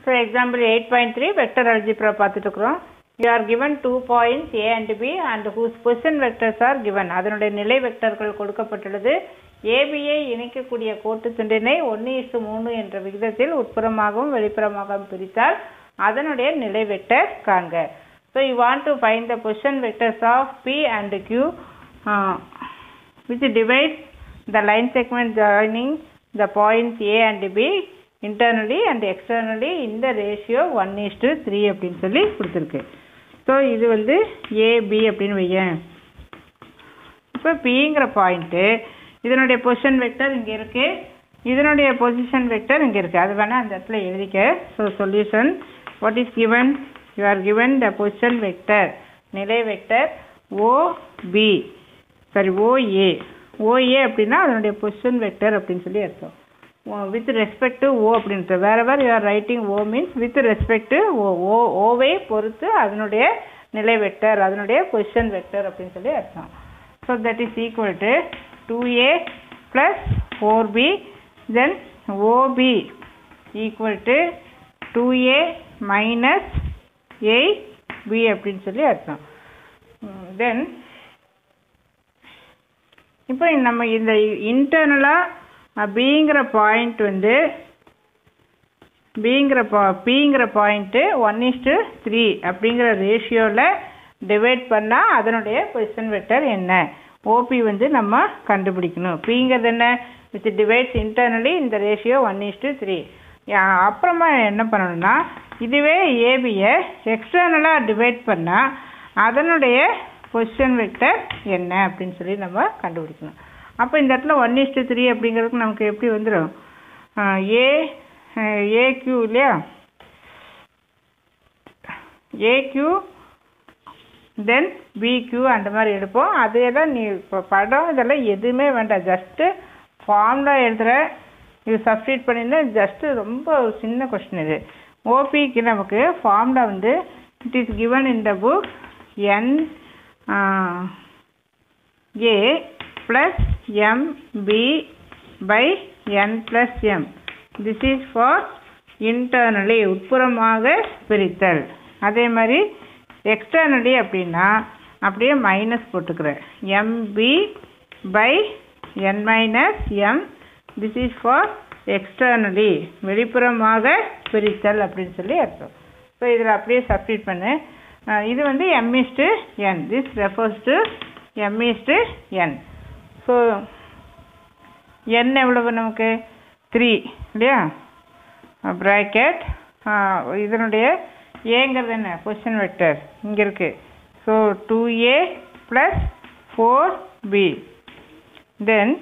so example eight point three vector algebra பார்த்துட்டு இருக்கிறோம் you are given two points A and B and whose position vectors are given அதனுடைய நிலை வெக்டர்கள் கொடுக்கப்பட்டுள்ளது ஏபியை இணைக்கக்கூடிய கோட்டு துண்டினை ஒன்று இஸ்டு மூணு என்ற விகிதத்தில் உட்புறமாகவும் வெளிப்புறமாகவும் பிரித்தால் அதனுடைய நிலை வெக்டர் காண்க so you want to find the position vectors of P and Q which divides the line segment joining the points A and B internally and externally in the ratio 1 is to 3 அப்படின்னு சொல்லி கொடுத்துருக்கு so இது வந்து AB அப்படின்னு வையேன் இப்போ பிங்கிற point இதனுடைய பொசிஷன் வெக்டர் இங்கே இருக்கு இதனுடைய பொசிஷன் வெக்டர் இங்கே இருக்கு அது வேணால் அந்த இடத்துல எழுதிக்க so solution what is given you are given the position vector நிலை vector OB sorry OA OA அப்படின்னா அதனுடைய பொசிஷன் வெக்டர் அப்படின்னு சொல்லி அர்த்தம் வித் ரெஸ்பெக்ட் டு ஓ அப்படின்ட்டு வேற வேற you are writing O means with respect to O O ஓவை பொறுத்து அதனுடைய நிலை வெக்டர் அதனுடைய பொசிஷன் வெக்டர் அப்படின்னு சொல்லி அர்த்தம் so that is equal to two A plus four B then OB equal to two A minus eight B அப்படின்னு சொல்லி அர்த்தம் தென் இப்போ நம்ம இந்த இன்டர்னலாக பிங்கிற பாயிண்ட் வந்து பிங்கிற பா பிங்கிற பாயிண்ட்டு ஒன் இஸ்டு த்ரீ அப்படிங்கிற ரேஷியோவில் டிவைட் பண்ணால் அதனுடைய பொசிஷன் வெக்டர் என்ன ஓபி வந்து நம்ம கண்டுபிடிக்கணும் பிங்கிறது என்ன வித் டிவைட்ஸ் இன்டர்னலி இந்த ரேஷியோ ஒன் இஸ்டு த்ரீ அப்புறமா என்ன பண்ணணும்னா இதுவே ஏபியை எக்ஸ்டர்னலாக டிவைட் பண்ணால் அதனுடைய பொசிஷன் வெக்டர் என்ன அப்படின்னு சொல்லி நம்ம கண்டுபிடிக்கணும் அப்போ இந்த இடத்துல ஒன் இஸ்டு த்ரீ அப்படிங்கிறதுக்கு நமக்கு எப்படி வந்துடும் ஏ ஏக்யூ இல்லையா ஏக்யூ தென் பிக்யூ அந்த மாதிரி எடுப்போம் அதெல்லாம் நீ இப்போ படம் இதெல்லாம் எதுவுமே வேண்டாம் ஜஸ்ட்டு ஃபார்முலா எழுதுகிற இது சப்ஸ்டியூட் பண்ணியிருந்தா ஜஸ்ட்டு ரொம்ப ஒரு சின்ன கொஸ்டின் இது ஓபிக்கு நமக்கு ஃபார்முலா வந்து it is given in the book N A plus M B by N plus M this is for internally உட்புறமாக பிரித்தல் அதே மாதிரி எக்ஸ்டர்னலி அப்படின்னா அப்படியே மைனஸ் போட்டுக்கிறேன் MB by N minus M this is for externally வெளிப்புறமாக பிரித்தல் அப்படின்னு சொல்லி அர்த்தம் ஸோ இதில் அப்படியே சப்ஸ்டியூட் பண்ணு இது வந்து M is to N this refers to M is to N so N எவ்வளவு நமக்கு த்ரீ இல்லையா ப்ராக்கெட் இதனுடைய ஏங்கிறது என்ன பொசிஷன் வெக்டர் இங்கே இருக்குது so two A plus four B then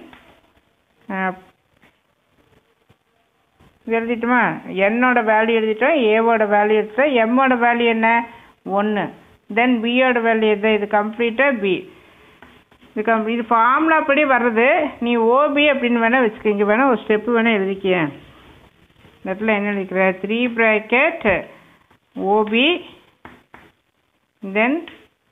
எழுதிட்டோமா என்னோட வேல்யூ எழுதிட்டோம் ஏவோட வேல்யூ எடுத்தோம் எம்மோட வேல்யூ என்ன ஒன்று தென் பியோட வேல்யூ எது இது கம்ப்ளீட்டாக பி இது கம் இது ஃபார்முலா படி வர்றது நீ ஓபி அப்படின்னு வேணால் வச்சுக்க இங்கே வேணால் ஒரு ஸ்டெப்பு வேணால் எழுதிக்க இந்த இடத்துல என்ன எழுதிக்கிற த்ரீ ப்ராக்கெட் ஓபி தென்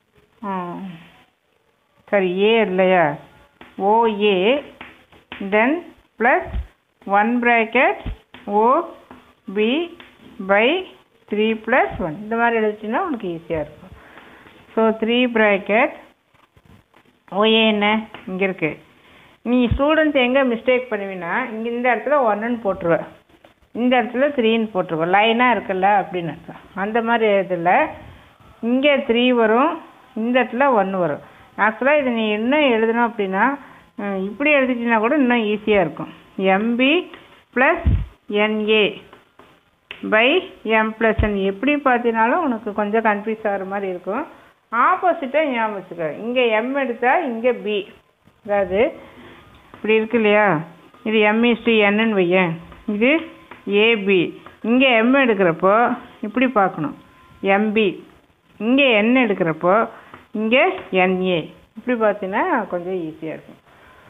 சரி ஏ இல்லையா OA then plus one bracket OB by three plus one இந்த மாதிரி எழுதிச்சின்னா உனக்கு ஈஸியாக இருக்கும் ஸோ த்ரீ ப்ராக்கெட் ஓஏ என்ன இங்கே இருக்குது நீ ஸ்டூடெண்ட்ஸ் எங்கே மிஸ்டேக் பண்ணுவீன்னா இங்கே இந்த இடத்துல ஒன்றுன்னு போட்டுருவேன் இந்த இடத்துல த்ரீன்னு போட்டுருவேன் லைனாக இருக்குல்ல அப்படின்னு அர்த்தம் அந்த மாதிரி இதில் இங்கே த்ரீ வரும் இந்த இடத்துல ஒன்று வரும் ஆக்சுவலாக இது நீ இன்னும் எழுதணும் அப்படின்னா இப்படி எழுதிட்டினா கூட இன்னும் ஈஸியாக இருக்கும் MB plus NA by M plus N எப்படி பார்த்தினாலும் உனக்கு கொஞ்சம் கன்ஃபியூஸ் ஆகிற மாதிரி இருக்கும் ஆப்போசிட்டாக ஞாபகம் வச்சுக்க இங்கே எம் எடுத்தால் இங்கே பி அதாவது இப்படி இருக்கு இல்லையா இது எம்இஸ்டி என்னன்னு வையேன் இது ஏபி இங்கே எம் எடுக்கிறப்போ இப்படி பார்க்கணும் எம்பி இங்கே என் எடுக்கிறப்போ இங்கே என்ஏ இப்படி பார்த்தீங்கன்னா கொஞ்சம் ஈஸியாக இருக்கும்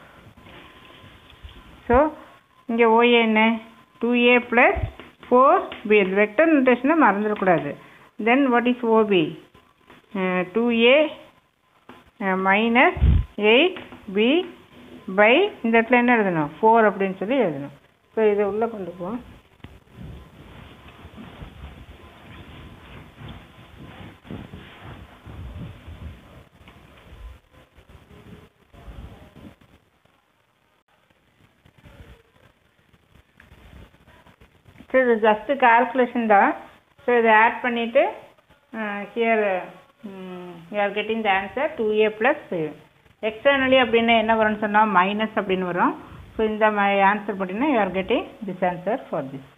ஸோ இங்கே ஓஏ என்ன two A plus four B vector நோட்டேஷனை மறந்துடக்கூடாது then what is OB two A minus eight B by இந்த இடத்துல என்ன எழுதணும் ஃபோர் அப்படின்னு சொல்லி எழுதணும் ஸோ இதை உள்ளே கொண்டு போவோம் இது ஜஸ்ட்டு கால்குலேஷன் தான் ஸோ இதை ஆட் பண்ணிவிட்டு here you are getting the answer two A plus externally அப்படின்னா என்ன வரும்னு சொன்னால் மைனஸ் அப்படின்னு வரும் ஸோ இந்த மாதிரி ஆன்சர் பண்ணிங்கன்னா you are getting this answer for this